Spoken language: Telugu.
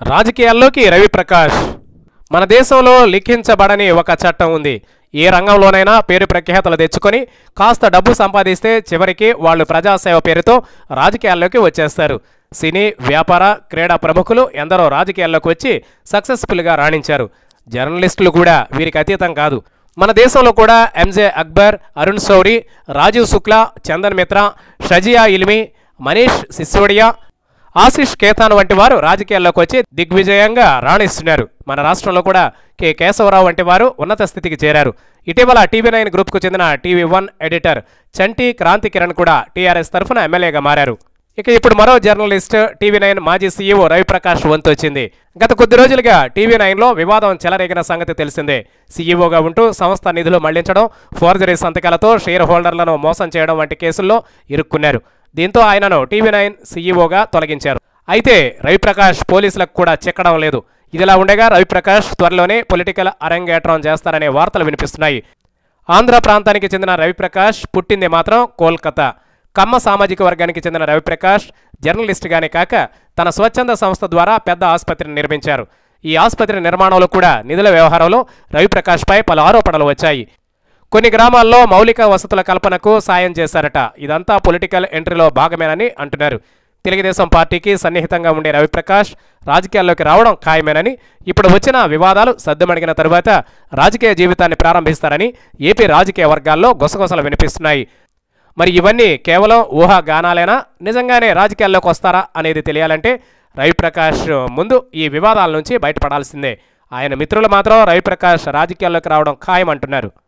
రాజకీయాల్లోకి రవిప్రకాష్ మన దేశంలో లిఖించబడని ఒక చట్టం ఉంది ఏ రంగంలోనైనా పేరు ప్రఖ్యాతలు తెచ్చుకొని కాస్త డబ్బు సంపాదిస్తే చివరికి వాళ్ళు ప్రజాసేవ పేరుతో రాజకీయాల్లోకి వచ్చేస్తారు సినీ వ్యాపార క్రీడా ప్రముఖులు ఎందరో రాజకీయాల్లోకి వచ్చి సక్సెస్ఫుల్గా రాణించారు జర్నలిస్టులు కూడా వీరికి అతీతం కాదు మన దేశంలో కూడా ఎంజే అక్బర్ అరుణ్ శౌరి రాజీవ్ శుక్లా చందన్ మిత్రా షజియా ఇల్మి మనీష్ సిసోడియా ఆశిష్ కేతాన్ వంటి వారు రాజకీయాల్లోకి వచ్చి దిగ్విజయంగా రాణిస్తున్నారు మన రాష్ట్రంలో కూడా కె కేశవరావు వంటి వారు ఉన్నత స్థితికి చేరారు ఇటీవల టీవీ నైన్ గ్రూప్కు చెందిన TV one editor Chanti Kranti Kiran కూడా టీఆర్ఎస్ తరఫున ఎమ్మెల్యేగా మారారు ఇక ఇప్పుడు మరో జర్నలిస్ట్ టీవీ నైన్ మాజీ సీఈఓ రవిప్రకాష్ వంతు వచ్చింది గత కొద్ది రోజులుగా టీవీ నైన్లో వివాదం చెలరేగిన సంగతి తెలిసిందే సీఈఓగా ఉంటూ సంస్థ నిధులు మళ్లించడం ఫోర్జరీ సంతకాలతో షేర్ హోల్డర్లను మోసం చేయడం వంటి కేసుల్లో ఇరుక్కున్నారు దీంతో ఆయనను టీవీ నైన్ సీఈఓగా తొలగించారు అయితే రవిప్రకాష్ పోలీసులకు కూడా చిక్కడం లేదు ఇదిలా ఉండగా రవిప్రకాష్ త్వరలోనే పొలిటికల్ అరంగేట్రం చేస్తారనే వార్తలు వినిపిస్తున్నాయి ఆంధ్ర ప్రాంతానికి చెందిన రవిప్రకాష్ పుట్టింది మాత్రం కోల్కతా కమ్మ సామాజిక వర్గానికి చెందిన రవిప్రకాష్ జర్నలిస్ట్గానే కాక తన స్వచ్ఛంద సంస్థ ద్వారా పెద్ద ఆసుపత్రిని నిర్మించారు ఈ ఆసుపత్రి నిర్మాణంలో కూడా నిధుల వ్యవహారంలో రవిప్రకాష్పై పలు ఆరోపణలు వచ్చాయి కొన్ని గ్రామాల్లో మౌలిక వసతుల కల్పనకు సాయం చేశారట ఇదంతా పొలిటికల్ ఎంట్రీలో భాగమేనని అంటున్నారు తెలుగుదేశం పార్టీకి సన్నిహితంగా ఉండే రవిప్రకాష్ రాజకీయాల్లోకి రావడం ఖాయమేనని ఇప్పుడు వచ్చిన వివాదాలు సద్దుమణిగిన తరువాత రాజకీయ జీవితాన్ని ప్రారంభిస్తారని ఏపీ రాజకీయ వర్గాల్లో గుసగుసలు వినిపిస్తున్నాయి మరి ఇవన్నీ కేవలం ఊహాగానాలేనా నిజంగానే రాజకీయాల్లోకి వస్తారా అనేది తెలియాలంటే రవిప్రకాష్ ముందు ఈ వివాదాల నుంచి బయటపడాల్సిందే ఆయన మిత్రులు మాత్రం రవిప్రకాష్ రాజకీయాల్లోకి రావడం ఖాయమంటున్నారు